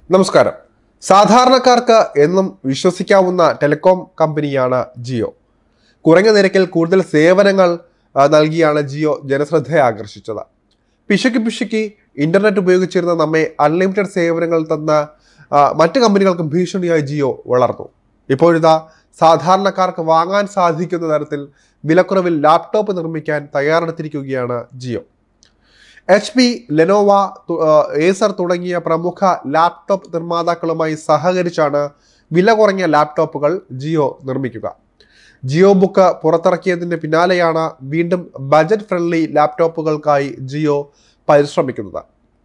നമസ്കാരം സാധാരണക്കാർക്ക് എന്നും വിശ്വസിക്കാവുന്ന ടെലികോം കമ്പനിയാണ് ജിയോ കുറഞ്ഞ നിരക്കിൽ കൂടുതൽ സേവനങ്ങൾ ആ, നൽകിയാണ് ജിയോ ജനശ്രദ്ധയെ ആകർഷിച്ചത് പിശുക്കി പിശുക്കി ഇന്റർനെറ്റ് ഉപയോഗിച്ചിരുന്ന നമ്മെ അൺലിമിറ്റഡ് സേവനങ്ങൾ തന്ന ആ, മറ്റ് കമ്പനികൾക്ക് ഭീഷണിയായി ജിയോ വളർന്നു ഇപ്പോഴിതാ സാധാരണക്കാർക്ക് വാങ്ങാൻ സാധിക്കുന്ന തരത്തിൽ വിലക്കുറവിൽ ലാപ്ടോപ്പ് നിർമ്മിക്കാൻ തയ്യാറെടുത്തിരിക്കുകയാണ് ജിയോ എച്ച് പി ലെനോവ തു- ആ, ഏസർ തുടങ്ങിയ പ്രമുഖ ലാപ്ടോപ്പ് നിർമ്മാതാക്കളുമായി സഹകരിച്ചാണ് വില കുറഞ്ഞ ലാപ്ടോപ്പുകൾ ജിയോ നിർമ്മിക്കുക ജിയോ ബുക്ക് പുറത്തിറക്കിയതിന് പിന്നാലെയാണ് വീണ്ടും ബജറ്റ് ഫ്രണ്ട്ലി ലാപ്ടോപ്പുകൾക്കായി ജിയോ പരിശ്രമിക്കുന്നത്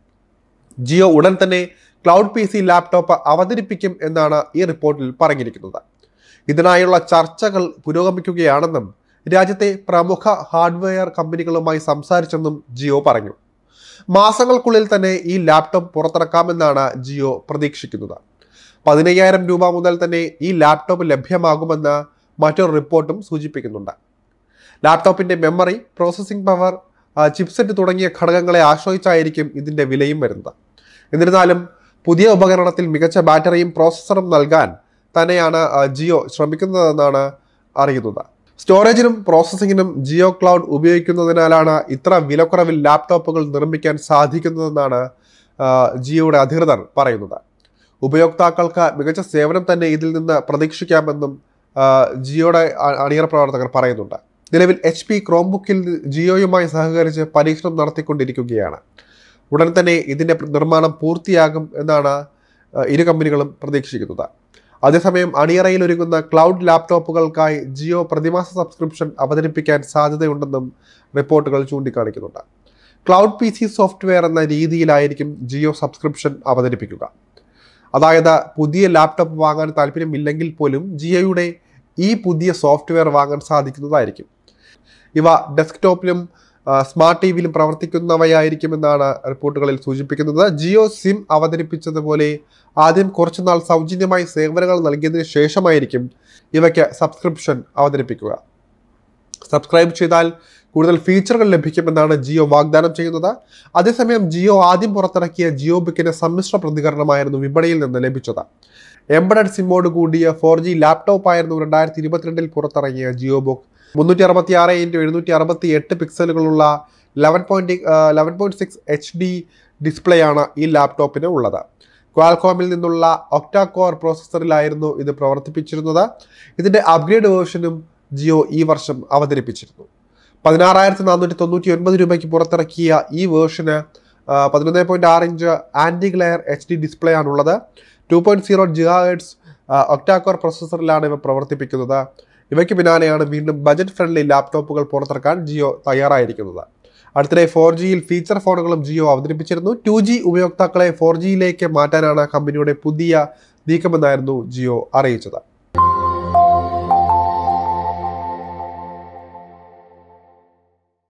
ജിയോ ഉടൻ തന്നെ ക്ലൗഡ് പി സി ലാപ്ടോപ്പ് അവതരിപ്പിക്കും എന്നാണ് ഈ റിപ്പോർട്ടിൽ പറഞ്ഞിരിക്കുന്നത് ഇതിനായുള്ള ചർച്ചകൾ പുരോഗമിക്കുകയാണെന്നും രാജ്യത്തെ പ്രമുഖ ഹാർഡ്വെയർ കമ്പനികളുമായി സംസാരിച്ചെന്നും ജിയോ പറഞ്ഞു മാസങ്ങൾക്കുള്ളിൽ തന്നെ ഈ ലാപ്ടോപ്പ് പുറത്തിറക്കാമെന്നാണ് ജിയോ പ്രതീക്ഷിക്കുന്നത് പതിനയ്യായിരം രൂപ മുതൽ തന്നെ ഈ ലാപ്ടോപ്പ് ലഭ്യമാകുമെന്ന് മറ്റൊരു റിപ്പോർട്ടും സൂചിപ്പിക്കുന്നുണ്ട് ലാപ്ടോപ്പിന്റെ മെമ്മറി പ്രോസസ്സിംഗ് പവർ ചിപ്സെറ്റ് തുടങ്ങിയ ഘടകങ്ങളെ ആശ്രയിച്ചായിരിക്കും ഇതിന്റെ വിലയും വരുന്നത് എന്നിരുന്നാലും പുതിയ ഉപകരണത്തിൽ മികച്ച ബാറ്ററിയും പ്രോസസ്സറും നൽകാൻ തന്നെയാണ് ആ, ജിയോ ശ്രമിക്കുന്നതെന്നാണ് അറിയുന്നത് സ്റ്റോറേജിനും പ്രോസസ്സിങ്ങിനും ജിയോ ക്ലൗഡ് ഉപയോഗിക്കുന്നതിനാലാണ് ഇത്ര വിലക്കുറവിൽ ലാപ്ടോപ്പുകൾ നിർമ്മിക്കാൻ സാധിക്കുന്നതെന്നാണ് ആ, ജിയോയുടെ അധികൃതർ പറയുന്നത് ഉപയോക്താക്കൾക്ക് മികച്ച സേവനം തന്നെ ഇതിൽ നിന്ന് പ്രതീക്ഷിക്കാമെന്നും ആ, ജിയോയുടെ അ- അണിയറ പ്രവർത്തകർ പറയുന്നുണ്ട് നിലവിൽ എച്ച് പി ക്രോംബുക്കിൽ ജിയോയുമായി സഹകരിച്ച് പരീക്ഷണം നടത്തിക്കൊണ്ടിരിക്കുകയാണ് ഉടൻ തന്നെ ഇതിന്റെ പ്ര- നിർമ്മാണം പൂർത്തിയാകും എന്നാണ് ആ, ഇരു കമ്പനികളും പ്രതീക്ഷിക്കുന്നത് അതേസമയം അണിയറയിൽ ഒരുങ്ങുന്ന ക്ലൗഡ് ലാപ്ടോപ്പുകൾക്കായി ജിയോ പ്രതിമാസ സബ്സ്ക്രിപ്ഷൻ അവതരിപ്പിക്കാൻ സാധ്യതയുണ്ടെന്നും റിപ്പോർട്ടുകൾ ചൂണ്ടിക്കാണിക്കുന്നുണ്ട് ക്ലൗഡ് പി സി സോഫ്റ്റ്വെയർ എന്ന രീതിയിലായിരിക്കും ജിയോ സബ്സ്ക്രിപ്ഷൻ അവതരിപ്പിക്കുക അതായത് പുതിയ ലാപ്ടോപ്പ് വാങ്ങാൻ താല്പര്യമില്ലെങ്കിൽ പോലും ജിയോയുടെ ഈ പുതിയ സോഫ്റ്റ്വെയർ വാങ്ങാൻ സാധിക്കുന്നതായിരിക്കും ഇവ ഡെസ്ക്ടോപ്പിലും ആ, സ്മാർട്ട് ടി വിയിലും പ്രവർത്തിക്കുന്നവയായിരിക്കുമെന്നാണ് റിപ്പോർട്ടുകളിൽ സൂചിപ്പിക്കുന്നത് ജിയോ സിം അവതരിപ്പിച്ചതുപോലെ ആദ്യം കുറച്ചുനാൾ സൗജന്യമായി സേവനങ്ങൾ നൽകിയതിനു ശേഷമായിരിക്കും ഇവയ്ക്ക് സബ്സ്ക്രിപ്ഷൻ അവതരിപ്പിക്കുക സബ്സ്ക്രൈബ് ചെയ്താൽ കൂടുതൽ ഫീച്ചറുകൾ ലഭിക്കുമെന്നാണ് ജിയോ വാഗ്ദാനം ചെയ്യുന്നത് അതേസമയം ജിയോ ആദ്യം പുറത്തിറക്കിയ ജിയോ ബുക്കിന് സമ്മിശ്ര പ്രതികരണമായിരുന്നു വിപണിയിൽ നിന്ന് ലഭിച്ചത് എംബഡഡ് സിമ്മോട് കൂടിയ ഫോർ ജി ലാപ്ടോപ്പ് ആയിരുന്നു രണ്ടായിരത്തി ഇരുപത്തിരണ്ടിൽ പുറത്തിറങ്ങിയ ജിയോ ബുക്ക് മുന്നൂറ്റി അറുപത്തി ആറ് ഇൻറ്റു എഴുന്നൂറ്റി അറുപത്തി എട്ട് പിക്സലുകളുള്ള eleven point eleven point six H D display ആണ് ഈ ലാപ്ടോപ്പിന് ഉള്ളത് ക്വാൽകോമിൽ നിന്നുള്ള ഒക്ടാകോർ പ്രോസസ്സറിലായിരുന്നു ഇത് പ്രവർത്തിപ്പിച്ചിരുന്നത് ഇതിൻ്റെ അപ്ഗ്രേഡ് വേർഷനും ജിയോ ഈ വർഷം അവതരിപ്പിച്ചിരുന്നു പതിനാറായിരത്തി നാനൂറ്റി തൊണ്ണൂറ്റി ഒൻപത് രൂപയ്ക്ക് പുറത്തിറക്കിയ ഈ വേർഷന് പതിനൊന്ന് പോയിന്റ് ആറ് inch anti glare H D display ആണുള്ളത് two point zero gigahertz octacore പ്രോസസ്സറിലാണ് ഇവ പ്രവർത്തിപ്പിക്കുന്നത് ഇവയ്ക്ക് പിന്നാലെയാണ് വീണ്ടും ബജറ്റ് ഫ്രണ്ട്ലി ലാപ്ടോപ്പുകൾ പുറത്തിറക്കാൻ ജിയോ തയ്യാറായിരിക്കുന്നത് അടുത്തിടെ ഫോർ ജിയിൽ ഫീച്ചർ ഫോണുകളും ജിയോ അവതരിപ്പിച്ചിരുന്നു ടു ജി ഉപയോക്താക്കളെ ഫോർ ജിയിലേക്ക് മാറ്റാനാണ് കമ്പനിയുടെ പുതിയ നീക്കമെന്നായിരുന്നു ജിയോ അറിയിച്ചത്